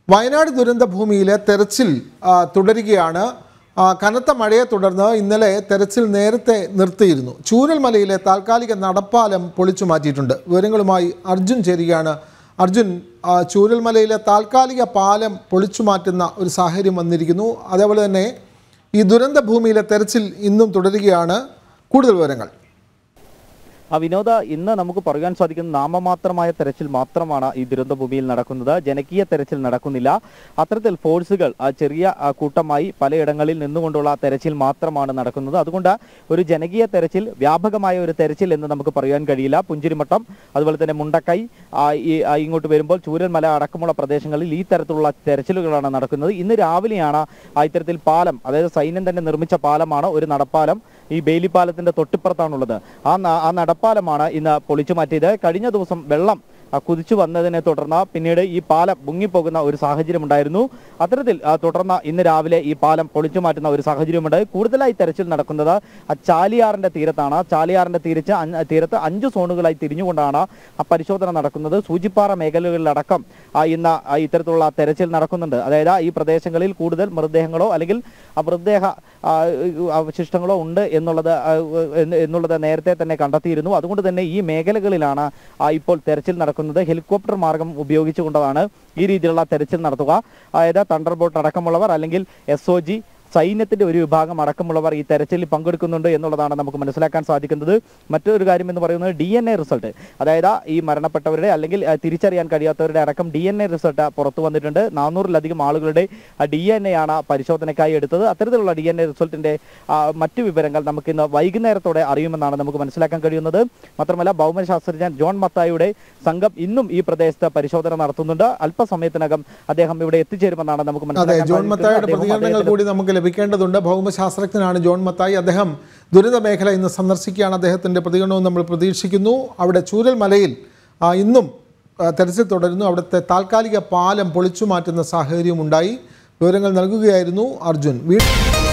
വയനാട് ദുരന്ത ഭൂമിയിലെ തെരച്ചിൽ ആ, തുടരുകയാണ് ആ, കനത്ത മഴയെ തുടർന്ന് ഇന്നലെ തെരച്ചിൽ നേരത്തെ നിർത്തിയിരുന്നു ചൂരൽമലയിലെ താൽക്കാലിക നടപ്പാലം പൊളിച്ചു മാറ്റിയിട്ടുണ്ട് വിവരങ്ങളുമായി അർജുൻ ചേരുകയാണ് അർജുൻ ആ, ചൂരൽമലയിലെ താൽക്കാലിക പാലം പൊളിച്ചു മാറ്റുന്ന ഒരു സാഹചര്യം വന്നിരിക്കുന്നു അതേപോലെ തന്നെ ഈ ദുരന്ത ഭൂമിയിലെ തെരച്ചിൽ ഇന്നും തുടരുകയാണ് കൂടുതൽ വിവരങ്ങൾ ആ വിനോദ ഇന്ന് നമുക്ക് പറയാൻ സാധിക്കുന്ന നാമമാത്രമായ തെരച്ചിൽ മാത്രമാണ് ഈ ദുരന്ത ഭൂമിയിൽ നടക്കുന്നത് ജനകീയ തെരച്ചിൽ നടക്കുന്നില്ല അത്തരത്തിൽ ഫോഴ്സുകൾ ആ, ചെറിയ ആ, കൂട്ടമായി പലയിടങ്ങളിൽ നിന്നുകൊണ്ടുള്ള തെരച്ചിൽ മാത്രമാണ് നടക്കുന്നത് അതുകൊണ്ട് ഒരു ജനകീയ തെരച്ചിൽ വ്യാപകമായ ഒരു തെരച്ചിൽ എന്ന് നമുക്ക് പറയാൻ കഴിയില്ല പുഞ്ചിരിമട്ടം അതുപോലെ തന്നെ മുണ്ടക്കൈ ആ, ഈ ആ, ഇങ്ങോട്ട് വരുമ്പോൾ ചൂരൽമല അടക്കമുള്ള പ്രദേശങ്ങളിൽ ഈ തരത്തിലുള്ള തെരച്ചിലുകളാണ് നടക്കുന്നത് ഇന്ന് രാവിലെയാണ് ആ ഇത്തരത്തിൽ പാലം അതായത് സൈന്യം തന്നെ നിർമ്മിച്ച പാലമാണ് ഒരു നടപ്പാലം ഈ ബേലിപ്പാലത്തിന്റെ തൊട്ടിപ്പുറത്താണുള്ളത് ആ ന- ആ നടപ്പാലമാണ് ഇന്ന് പൊളിച്ചു മാറ്റിയത് കഴിഞ്ഞ ദിവസം വെള്ളം ആ, കുതിച്ചു വന്നതിനെ തുടർന്ന് പിന്നീട് ഈ പാലം മുങ്ങിപ്പോകുന്ന ഒരു സാഹചര്യം ഉണ്ടായിരുന്നു അത്തരത്തിൽ ആ, തുടർന്ന് ഇന്ന് രാവിലെ ഈ പാലം പൊളിച്ചു മാറ്റുന്ന ഒരു സാഹചര്യമുണ്ട് കൂടുതലായി തെരച്ചിൽ നടക്കുന്നത് ആ ചാലിയാറിന്റെ തീരത്താണ് ചാലിയാറിന്റെ തീരച്ച് അഞ്ച് തീരത്ത് അഞ്ച് സോണുകളായി തിരിഞ്ഞുകൊണ്ടാണ് ആ പരിശോധന നടക്കുന്നത് സൂചിപ്പാറ മേഖലകളിലടക്കം ആ, ഇന്ന് ആ, ഇത്തരത്തിലുള്ള തെരച്ചിൽ നടക്കുന്നുണ്ട് അതായത് ഈ പ്രദേശങ്ങളിൽ കൂടുതൽ മൃതദേഹങ്ങളോ അല്ലെങ്കിൽ ആ മൃതദേഹ ആ, അവശിഷ്ടങ്ങളോ ഉണ്ട് എന്നുള്ളത് ആ, എന്ന് എന്നുള്ളത് നേരത്തെ തന്നെ കണ്ടെത്തിയിരുന്നു അതുകൊണ്ട് തന്നെ ഈ മേഖലകളിലാണ് ആ, ഇപ്പോൾ തെരച്ചിൽ നടക്കുന്നത് ഹെലികോപ്റ്റർ മാർഗം ഉപയോഗിച്ചുകൊണ്ടതാണ് ഈ രീതിയിലുള്ള തെരച്ചിൽ നടത്തുക അതായത് തണ്ടർ ബോട്ട് അടക്കമുള്ളവർ അല്ലെങ്കിൽ എസ് ഒ ജി സൈന്യത്തിന്റെ ഒരു വിഭാഗം അടക്കമുള്ളവർ ഈ തെരച്ചിലിൽ പങ്കെടുക്കുന്നുണ്ട് എന്നുള്ളതാണ് നമുക്ക് മനസ്സിലാക്കാൻ സാധിക്കുന്നത് മറ്റൊരു കാര്യം എന്ന് പറയുന്നത് ഡി എൻ എ റിസൾട്ട് അതായത് ഈ മരണപ്പെട്ടവരുടെ അല്ലെങ്കിൽ ആ, തിരിച്ചറിയാൻ കഴിയാത്തവരുടെ അടക്കം ഡി എൻ എ റിസൾട്ട് പുറത്തു വന്നിട്ടുണ്ട് നാനൂറിലധികം ആളുകളുടെ ഡി എൻ എ ആണ് പരിശോധനയ്ക്കായി എടുത്തത് അത്തരത്തിലുള്ള ഡി എൻ എ റിസൾട്ടിന്റെ ആ, മറ്റു വിവരങ്ങൾ നമുക്ക് ഇന്ന് വൈകുന്നേരത്തോടെ അറിയുമെന്നാണ് നമുക്ക് മനസ്സിലാക്കാൻ കഴിയുന്നത് മാത്രമല്ല ഭൗമശാസ്ത്രജ്ഞൻ ജോൺ മത്തായിയുടെ സംഘം ഇന്നും ഈ പ്രദേശത്ത് പരിശോധന നടത്തുന്നുണ്ട് അല്പസമയത്തിനകം അദ്ദേഹം ഇവിടെ എത്തിച്ചേരുമെന്നാണ് നമുക്ക് അതെ മനസ്സിലാക്കാൻ ജോൺ സാധിക്കുന്നത്. മത്തായിയുടെ അദ്ദേഹം പ്രതികരണങ്ങൾ അദ്ദേഹത്തിന്റെ കൂടി നമുക്ക് ലഭിക്കേണ്ടതുണ്ട് ഭൗമശാസ്ത്രജ്ഞനാണ് ജോൺ മത്തായി അദ്ദേഹം ദുരിത മേഖല ഇന്ന് സന്ദർശിക്കുകയാണ് അദ്ദേഹത്തിൻ്റെ പ്രതികരണവും നമ്മൾ പ്രതീക്ഷിക്കുന്നു അവിടെ ചൂരൽമലയിൽ ആ, ഇന്നും ആ, തെരച്ചിൽ തുടരുന്നു അവിടുത്തെ താൽക്കാലിക പാലം പൊളിച്ചു മാറ്റുന്ന സാഹചര്യമുണ്ടായി വിവരങ്ങൾ നൽകുകയായിരുന്നു അർജുൻ വീ